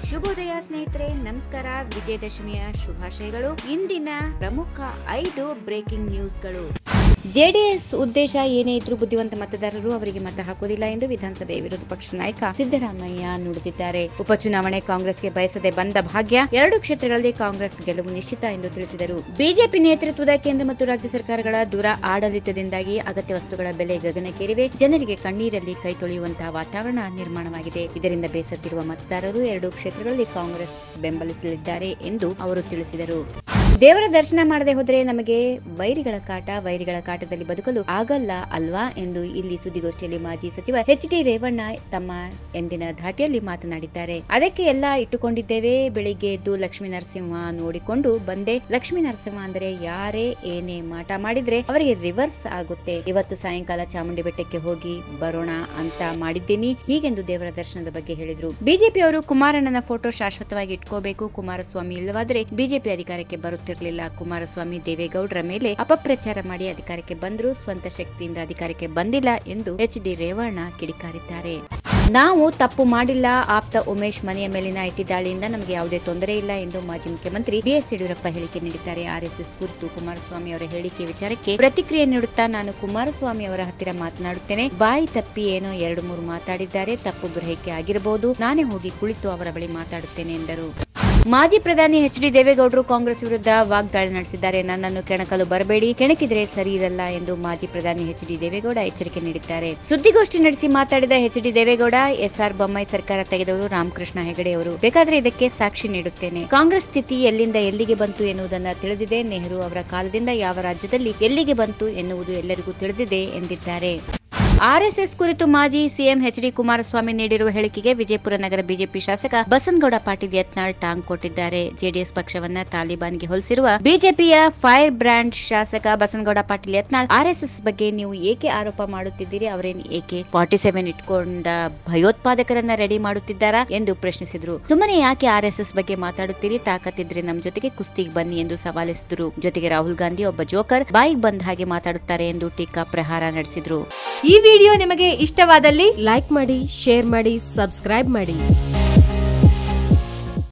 ಶುಭೋದಯ ಸ್ನೇಹಿತರೆ ನಮಸ್ಕಾರ ವಿಜಯದಶಮಿಯ ಶುಭಾಶಯಗಳು ಇಂದಿನ ಪ್ರಮುಖ ಐದು ಬ್ರೇಕಿಂಗ್ ನ್ಯೂಸ್ಗಳು ಜೆಡಿಎಸ್ ಉದ್ದೇಶ ಏನೇ ಇದ್ರೂ ಬುದ್ಧಿವಂತ ಮತದಾರರು ಅವರಿಗೆ ಮತ ಹಾಕುವುದಿಲ್ಲ ಎಂದು ವಿಧಾನಸಭೆ ವಿರೋಧ ಪಕ್ಷದ ನಾಯಕ ಸಿದ್ದರಾಮಯ್ಯ ನುಡಿದಿದ್ದಾರೆ ಉಪಚುನಾವಣೆ ಕಾಂಗ್ರೆಸ್ಗೆ ಬಯಸದೆ ಬಂದ ಭಾಗ್ಯ ಎರಡು ಕ್ಷೇತ್ರಗಳಲ್ಲಿ ಕಾಂಗ್ರೆಸ್ ಗೆಲುವು ನಿಶ್ಚಿತ ಎಂದು ತಿಳಿಸಿದರು ಬಿಜೆಪಿ ನೇತೃತ್ವದ ಕೇಂದ್ರ ಮತ್ತು ರಾಜ್ಯ ಸರ್ಕಾರಗಳ ದೂರ ಆಡಳಿತದಿಂದಾಗಿ ಅಗತ್ಯ ವಸ್ತುಗಳ ಬೆಲೆ ಗಗನಕ್ಕೇರಿವೆ ಜನರಿಗೆ ಕಣ್ಣೀರಲ್ಲಿ ಕೈ ತೊಳೆಯುವಂತಹ ವಾತಾವರಣ ನಿರ್ಮಾಣವಾಗಿದೆ ಇದರಿಂದ ಬೇಸತ್ತಿರುವ ಮತದಾರರು ಎರಡು ಕ್ಷೇತ್ರಗಳಲ್ಲಿ ಕಾಂಗ್ರೆಸ್ ಬೆಂಬಲಿಸಲಿದ್ದಾರೆ ಎಂದು ಅವರು ತಿಳಿಸಿದರು ದೇವರ ದರ್ಶನ ಮಾಡದೆ ಹೋದರೆ ನಮಗೆ ವೈರಿಗಳ ಕಾಟ ವೈರಿಗಳ ಕಾಟದಲ್ಲಿ ಬದುಕಲು ಆಗಲ್ಲ ಅಲ್ವಾ ಎಂದು ಇಲ್ಲಿ ಸುದ್ದಿಗೋಷ್ಠಿಯಲ್ಲಿ ಮಾಜಿ ಸಚಿವ ಎಚ್ ಡಿ ರೇವಣ್ಣ ತಮ್ಮ ಎಂದಿನ ಧಾಟಿಯಲ್ಲಿ ಮಾತನಾಡಿದ್ದಾರೆ ಅದಕ್ಕೆ ಎಲ್ಲ ಇಟ್ಟುಕೊಂಡಿದ್ದೇವೆ ಬೆಳಿಗ್ಗೆ ಎದ್ದು ಲಕ್ಷ್ಮೀ ನರಸಿಂಹ ನೋಡಿಕೊಂಡು ಬಂದೆ ಲಕ್ಷ್ಮೀ ನರಸಿಂಹ ಅಂದರೆ ಯಾರೇ ಏನೇ ಮಾಟ ಮಾಡಿದ್ರೆ ಅವರಿಗೆ ರಿವರ್ಸ್ ಆಗುತ್ತೆ ಇವತ್ತು ಸಾಯಂಕಾಲ ಚಾಮುಂಡಿ ಬೆಟ್ಟಕ್ಕೆ ಹೋಗಿ ಬರೋಣ ಅಂತ ಮಾಡಿದ್ದೀನಿ ಹೀಗೆಂದು ದೇವರ ದರ್ಶನದ ಬಗ್ಗೆ ಹೇಳಿದ್ರು ಬಿಜೆಪಿ ಅವರು ಕುಮಾರಣ್ಣನ ಫೋಟೋ ಶಾಶ್ವತವಾಗಿ ಇಟ್ಕೋಬೇಕು ಕುಮಾರಸ್ವಾಮಿ ಇಲ್ಲವಾದರೆ ಬಿಜೆಪಿ ಅಧಿಕಾರಕ್ಕೆ ಬರುತ್ತಿರಲಿಲ್ಲ ಕುಮಾರಸ್ವಾಮಿ ದೇವೇಗೌಡರ ಮೇಲೆ ಅಪಪ್ರಚಾರ ಮಾಡಿ ಅಧಿಕಾರಕ್ಕೆ ಬಂದ್ರು ಸ್ವಂತ ಶಕ್ತಿಯಿಂದ ಅಧಿಕಾರಕ್ಕೆ ಬಂದಿಲ್ಲ ಎಂದು ಎಚ್ ಡಿ ರೇವಣ್ಣ ಕಿಡಿಕಾರಿದ್ದಾರೆ ನಾವು ತಪ್ಪು ಮಾಡಿಲ್ಲ ಆಪ್ತ ಉಮೇಶ್ ಮನೆಯ ಮೇಲಿನ ಐಟಿ ದಾಳಿಯಿಂದ ನಮಗೆ ಯಾವುದೇ ತೊಂದರೆ ಇಲ್ಲ ಎಂದು ಮಾಜಿ ಮುಖ್ಯಮಂತ್ರಿ ಬಿಎಸ್ ಯಡಿಯೂರಪ್ಪ ಹೇಳಿಕೆ ನೀಡಿದ್ದಾರೆ ಆರ್ಎಸ್ಎಸ್ ಕುರಿತು ಕುಮಾರಸ್ವಾಮಿ ಅವರ ಹೇಳಿಕೆ ವಿಚಾರಕ್ಕೆ ಪ್ರತಿಕ್ರಿಯೆ ನೀಡುತ್ತಾ ನಾನು ಕುಮಾರಸ್ವಾಮಿ ಅವರ ಹತ್ತಿರ ಮಾತನಾಡುತ್ತೇನೆ ಬಾಯಿ ತಪ್ಪಿ ಏನೋ ಎರಡು ಮೂರು ಮಾತಾಡಿದ್ದಾರೆ ತಪ್ಪು ಗ್ರಹಿಕೆ ಆಗಿರಬಹುದು ನಾನೇ ಹೋಗಿ ಕುಳಿತು ಅವರ ಬಳಿ ಮಾತಾಡುತ್ತೇನೆ ಎಂದರು ಮಾಜಿ ಪ್ರಧಾನಿ ಎಚ್ ಡಿ ದೇವೇಗೌಡರು ಕಾಂಗ್ರೆಸ್ ವಿರುದ್ಧ ವಾಗ್ದಾಳಿ ನಡೆಸಿದ್ದಾರೆ ನನ್ನನ್ನು ಕೆಣಕಲು ಬರಬೇಡಿ ಕೆಣಕಿದ್ರೆ ಸರಿ ಇರಲ್ಲ ಎಂದು ಮಾಜಿ ಪ್ರಧಾನಿ ಎಚ್ ಡಿ ದೇವೇಗೌಡ ಎಚ್ಚರಿಕೆ ನೀಡಿದ್ದಾರೆ ಸುದ್ದಿಗೋಷ್ಠಿ ನಡೆಸಿ ಮಾತಾಡಿದ H D Deve Gowda S R Bommai ಸರ್ಕಾರ ತೆಗೆದವರು ರಾಮಕೃಷ್ಣ ಹೆಗಡೆ ಅವರು ಬೇಕಾದ್ರೆ ಇದಕ್ಕೆ ಸಾಕ್ಷಿ ನೀಡುತ್ತೇನೆ ಕಾಂಗ್ರೆಸ್ ಸ್ಥಿತಿ ಎಲ್ಲಿಂದ ಎಲ್ಲಿಗೆ ಬಂತು ಎನ್ನುವುದನ್ನ ತಿಳಿದಿದೆ ನೆಹರು ಅವರ ಕಾಲದಿಂದ ಯಾವ ರಾಜ್ಯದಲ್ಲಿ ಎಲ್ಲಿಗೆ ಬಂತು ಎನ್ನುವುದು ಎಲ್ಲರಿಗೂ ತಿಳಿದಿದೆ ಎಂದಿದ್ದಾರೆ ಆರ್ಎಸ್ಎಸ್ ಕುರಿತು ಮಾಜಿ ಸಿಎಂ ಎಚ್ ಡಿ ಕುಮಾರಸ್ವಾಮಿ ನೀಡಿರುವ ಹೇಳಿಕೆಗೆ ವಿಜಯಪುರ ನಗರ ಬಿಜೆಪಿ ಶಾಸಕ ಬಸನಗೌಡ ಪಾಟೀಲ್ ಯತ್ನಾಳ್ ಟಾಂಗ್ ಕೊಟ್ಟಿದ್ದಾರೆ ಜೆಡಿಎಸ್ ಪಕ್ಷವನ್ನ ತಾಲಿಬಾನ್ಗೆ ಹೋಲಿಸಿರುವ ಬಿಜೆಪಿಯ ಫೈರ್ ಬ್ರ್ಯಾಂಡ್ ಶಾಸಕ ಬಸನಗೌಡ ಪಾಟೀಲ್ ಯತ್ನಾಳ್ ಆರ್ಎಸ್ಎಸ್ ಬಗ್ಗೆ ನೀವು ಏಕೆ ಆರೋಪ ಮಾಡುತ್ತಿದ್ದೀರಿ ಅವರೇನು ಏಕೆ ಫಾರ್ಟಿ ಸೆವೆನ್ ಇಟ್ಕೊಂಡ ಭಯೋತ್ಪಾದಕರನ್ನ ರೆಡಿ ಮಾಡುತ್ತಿದ್ದಾರಾ ಎಂದು ಪ್ರಶ್ನಿಸಿದರು ಸುಮ್ಮನೆ ಯಾಕೆ ಆರ್ಎಸ್ಎಸ್ ಬಗ್ಗೆ ಮಾತಾಡುತ್ತೀರಿ ತಾಕತ್ತಿದ್ರೆ ನಮ್ ಜೊತೆಗೆ ಕುಸ್ತಿಗೆ ಬನ್ನಿ ಎಂದು ಸವಾಲಿಸಿದರು ಜೊತೆಗೆ ರಾಹುಲ್ ಗಾಂಧಿ ಒಬ್ಬ ಜೋಕರ್ ಬಾಯಿಗೆ ಬಂದ ಹಾಗೆ ಮಾತಾಡುತ್ತಾರೆ ಎಂದು ಟೀಕಾ ಪ್ರಹಾರ ನಡೆಸಿದ್ರು ಈ ವಿಡಿಯೋ ನಿಮಗೆ ಇಷ್ಟವಾದಲ್ಲಿ ಲೈಕ್ ಮಾಡಿ ಶೇರ್ ಮಾಡಿ ಸಬ್ಸ್ಕ್ರೈಬ್ ಮಾಡಿ